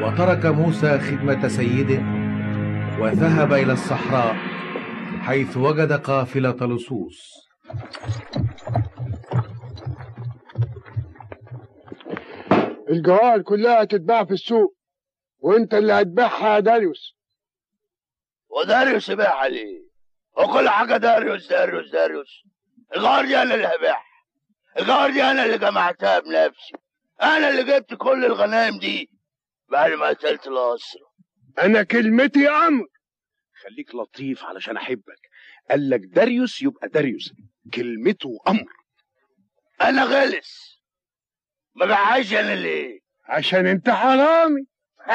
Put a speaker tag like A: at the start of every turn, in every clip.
A: وترك موسى خدمة سيده وذهب إلى الصحراء حيث وجد قافلة لصوص
B: الجوال كلها تتباع في السوق وانت اللي هتبيعها يا داريوس
C: وداريوس يبيعها ليه؟ وكل حاجة داريوس داريوس داريوس الغار دي أنا اللي هبيعها الغار دي أنا اللي جمعتها بنفسي أنا اللي جبت كل الغنايم دي بعد ما قتلت الأسرة
B: انا كلمتي امر
D: خليك لطيف علشان احبك قال لك داريوس يبقى داريوس كلمته امر
C: أنا غلس ما بيعهاش أنا ليه؟
B: عشان انت حرامي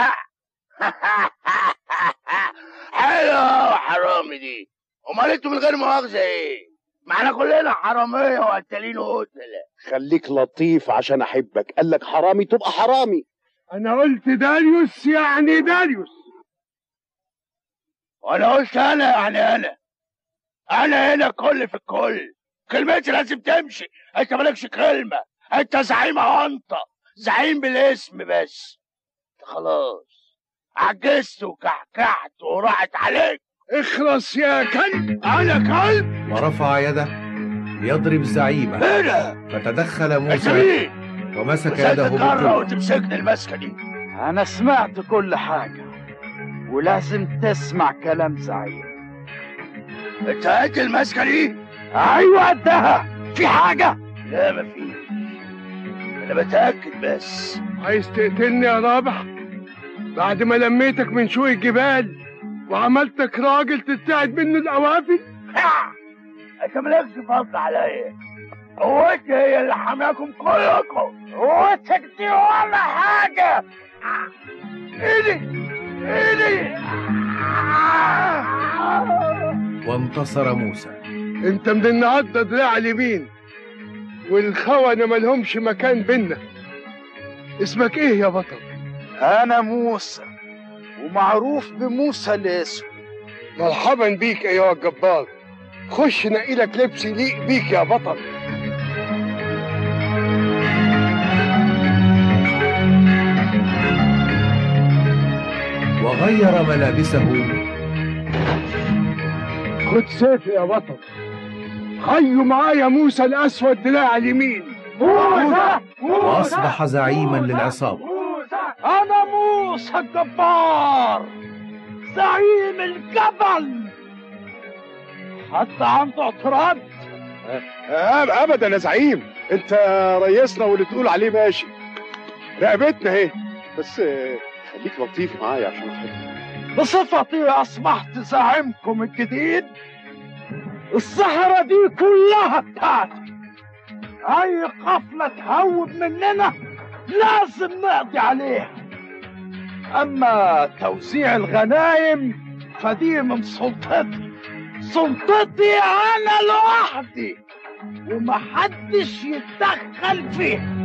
C: حلوة حرامي دي امال انتوا من غير مؤاخذة ايه؟ ما احنا كلنا حرامية وقتالين وقتلة
D: خليك لطيف عشان احبك قال لك حرامي تبقى حرامي
B: انا قلت داريوس يعني داريوس
C: وانا قلت انا يعني انا انا هنا كل في الكل كلمتي لازم تمشي انت مالكش كلمة انت زعيم عنطة زعيم بالاسم بس انت خلاص عجزت وكحكحت وراحت عليك
B: اخلص يا كلب
C: انا كلب
A: ورفع يده ليضرب زعيمه
C: هنا
A: فتدخل
C: انت
A: موسى
C: مين؟
A: ومسك
C: ازاي
A: يده
C: تتجرأ
A: بقوة
C: وتمسكني المسكة دي
E: أنا سمعت كل حاجة ولازم تسمع كلام زعيم
C: انت قد المسكة دي؟
E: أيوة قدها في حاجة
C: لا مفيش انا بتأكد بس
B: عايز تقتلني يا رابح بعد ما لميتك من شوق الجبال وعملتك راجل تتساعد منه الاوافي
C: ها! انت مالكش فضل عليا قوتي هي اللي حماكم كلكم قوتك دي ولا حاجة ايدي ايدي
A: وانتصر موسى
B: انت من النهارده دراع اليمين والخونة ملهمش مكان بينا اسمك ايه يا بطل
E: أنا موسى ومعروف بموسى الاسود
B: مرحبا بيك ايها الجبار خش نقي لك لبس يليق بيك يا بطل
A: وغير ملابسه
B: خد سيفي يا بطل خيوا معايا موسى الاسود دراع اليمين
E: موسى
A: وأصبح زعيما للعصابة
E: أنا موسى الجبار زعيم الجبل حتى عنده اعتراض
D: ابدا يا زعيم انت ريسنا واللي تقول عليه ماشي رقبتنا اهي بس آه، خليك لطيف معايا عشان احبك
E: بصفتي أصبحت زعيمكم الجديد الصحراء دي كلها بتاعتي أي قفلة تهوب مننا لازم نقضي عليها أما توزيع الغنايم فدي من سلطتي سلطتي أنا لوحدي ومحدش يتدخل فيها